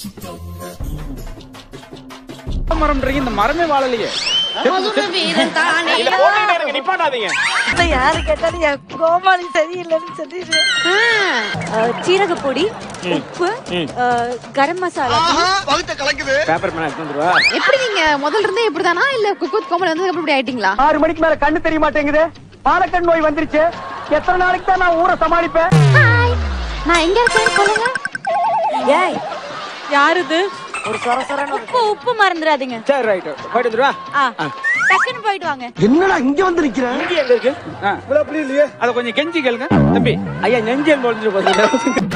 மரம்ன்றீங்க இந்த மரமே வாழலையே இத போட்டுக்கிட்டே இருங்க, நிப்பாட்டாதீங்க யாரு கேட்டாலும் என் கோமாளி சரியில்லைன்னு சொல்லிடு சீரக பொடி உப்பு அஹ், கரம் மசாலா பேப்பர் மேன எடுத்து வந்துருவா எப்படி நீங்க முதல்ல இருந்தே இப்படிதானா இல்ல குக்குத் கோமல் வந்ததுக்கு அப்புறம் இப்படி ஆயிட்டீங்களா ஆறு மணிக்கு மேல கண்ணு தெரிய மாட்டேங்குது பாலக்கண் நோய் வந்துருச்சு எத்தனை நாளைக்கு தான் நான் ஊரை சமாளிப்பேன் நான் எங்க இருக்கேன்னு சொல்லுங்க ஏய் யாரு இது ஒரு சொர சொரன்னு உப்பு உப்பு மறந்துடாதீங்க சரி ரைட் போயிட்டு வந்துருவா ஆ டக்குன்னு போயிட்டு வாங்க என்னடா இங்க வந்து நிக்கிறேன் இங்க எங்க இருக்கு ஆ. அத கொஞ்சம் கெஞ்சி கேளுங்க தம்பி ஐயா நெஞ்சல் முடிஞ்சிட்டு போகுது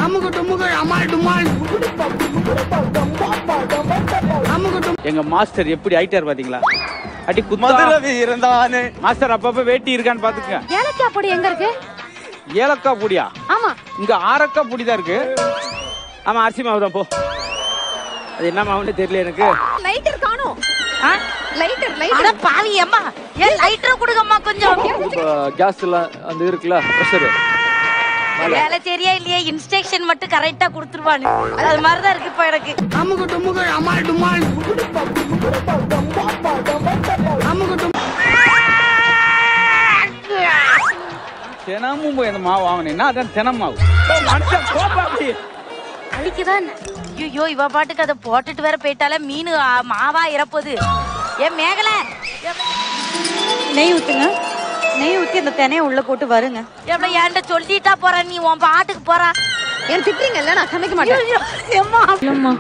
எங்க மாஸ்டர் எப்படி ஆயிட்டார் பாத்தீங்களா அடி குத்தா இருந்தானே மாஸ்டர் அப்பப்ப வேட்டி இருக்கான்னு பாத்துக்க ஏலக்காய் பொடி எங்க இருக்கு ஏலக்காய் பொடியா ஆமா இங்க ஆரக்காய் பொடி தான் இருக்கு ஆமா அரிசி மாவு தான் போ அது என்ன மாவுன்னு தெரியல எனக்கு லைட்டர் காணோம் லைட்டர் அட லைட்டர் பாவி அம்மா ஏன் லைட்டர் கொடுங்கம்மா கொஞ்சம் கேஸ் எல்லாம் அந்த இருக்குல்ல ப்ரெஷர் வேலை சரியா இல்லையா இன்ஸ்ட்ரக்ஷன் மட்டும் கரெக்டா கொடுத்துருவானு அது மாதிரிதான் இருக்கு இப்ப எனக்கு தினமும் போய் அந்த மாவு வாங்கினீங்கன்னா அதான் தினம் மாவு ஓ, மனுஷன் போப்பா அப்படி. அழிக்குதான் ஐயோ இவ பாட்டுக்கு அதை போட்டுட்டு வேற போயிட்டாலே மீன் ஆ, மாவா இறப்போது ஏன் மேகல நெய் ஊத்துங்க நெய் ஊத்தி அந்த தினைய உள்ள போட்டு வருங்க எவ்வளவு என்கிட்ட சொல்லிட்டா போற நீ உன் பாட்டுக்கு போறா என்ன திட்டுறீங்கல்ல நான் சமைக்க மாட்டேன் இல்லம்மா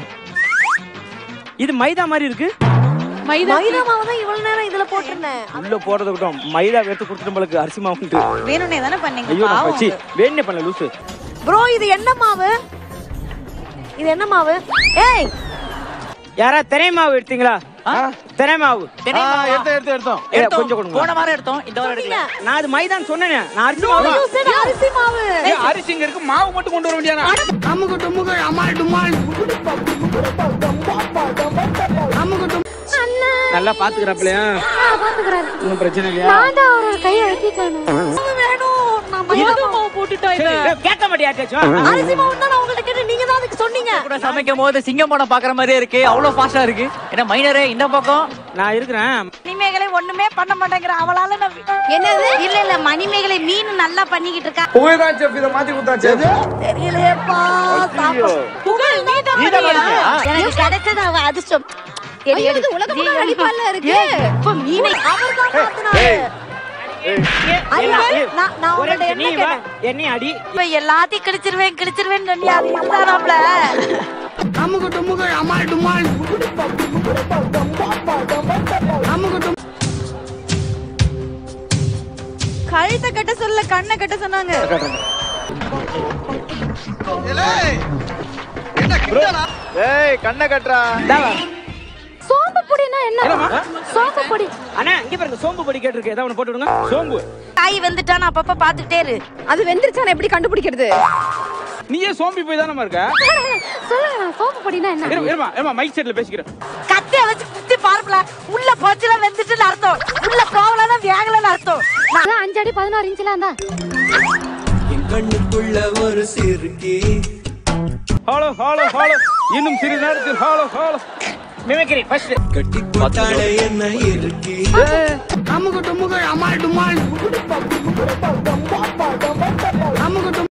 இது மைதா மாதிரி இருக்கு மைதா மைதா மாவு தான் இவ்வளவு நேரம் இதுல போட்டிருந்தேன் உள்ள போறத விட்டோம் மைதா எடுத்து கொடுத்துட்டு நம்மளுக்கு அரிசி மாவுன்ட்டு வேணும்னே தானே பண்ணீங்க ஐயோ நான் பாவம் வச்சு வேணே பண்ணல லூசு ப்ரோ இது என்ன மாவு இது என்ன மாவு ஏய் யாரா தினை மாவு எடுத்தீங்களா தினை மாவு எடுத்து எடுத்து எடுத்தோம் ஏ, கொஞ்சம் கொடுங்க போன வாரம் எடுத்தோம் இந்த வாரம் எடுக்கல நான் அது மைதான் சொன்னேனே நான் அரிசி மாவு தான். அரிசி மாவு ஏய், அரிசி இங்க இருக்கு மாவு மட்டும் கொண்டு வர முடியாதா நல்லா பாத்துக்கிறாப்லையா பாத்துக்கிறாரு ஒன்னும் பிரச்சனை இல்லையா நான் தான் அவரோட கையை வெட்டிட்டேன் கோதுமை மாவு போட்டுட்டா இத சரி, ஏய், கேட்க மாட்டியாச்சும் அரிசி மாவு தான் நான் உங்கள்ட்ட கேட்டு நீங்க தான் அதுக்கு சொன்னீங்க கூட சமைக்கும் போது சிங்கம் படம் பாக்குற மாதிரியே இருக்கு அவ்வளவு ஃபாஸ்டா இருக்கு என்ன மைனரே இந்த பக்கம் நான் இருக்கிறேன் மணிமேகலை ஒண்ணுமே பண்ண மாட்டேங்கிற அவளால நான் என்னது இல்ல இல்ல மணிமேகலை மீன் நல்லா பண்ணிக்கிட்டு இருக்கா புகைதான் செஃப் இதை மாத்தி கொடுத்தாச்சு தெரியலையேப்பா புகழ் நீ தான் எனக்கு கிடைச்சது அவ அதிர்ஷ்டம் எடு, ஐயோ, எடு. இது உலகம் பூரா அடிப்பால்ல இருக்கு. ஏய், இப்ப மீனை அவர்தான் மாத்துனாரு. ஐயா, நான் நான் ஒரே உங்கள்ட்ட நிமிஷம், என்ன நீ வா, கேட்டேன் என்னையும் அடி இப்ப எல்லாத்தையும் கிழிச்சிருவேன் கிழிச்சிருவேன் சொன்னி அது இருந்தாராப்ல கழுத்தை கட்ட சொல்ல கண்ணை கட்ட சொன்னாங்க ஏய் கண்ணை கட்டுறா சோம்பு பொடினா என்ன சோம்பு பொடி அண்ணா இங்க பாருங்க சோம்பு பொடி கேட்டிருக்கு ஏதாவது ஒண்ணு போட்டு விடுங்க சோம்பு காய் வந்துட்டான்னு அப்பப்ப பாத்துக்கிட்டே இரு அது வெந்துருச்சா எப்படி கண்டுபிடிக்கிறது நீயே சோம்பி போய் தானே இருக்க சொல்லுங்க நான் சோம்பு பொடினா என்ன இரு- இருமா இருமா மைக் செட்ல பேசிக்கிறேன் கத்திய வச்சு குத்தி பார்ப்பல உள்ள போச்சுல வெந்துட்டுன்னு அர்த்தம் உள்ள போகலன்னா வேகலன்னு அர்த்தம் அதான் அஞ்சு அடி பதினாறு இன்ச்ல இருந்தா என் கண்ணுக்குள்ள ஒரு சிறுக்கி ஹலோ ஹலோ ஹலோ இன்னும் சிறிது நேரத்தில் ஹலோ ஹலோ மிமிக்ரி ஃபர்ஸ்ட் கட்டி போட்டாளே என்ன இருக்கி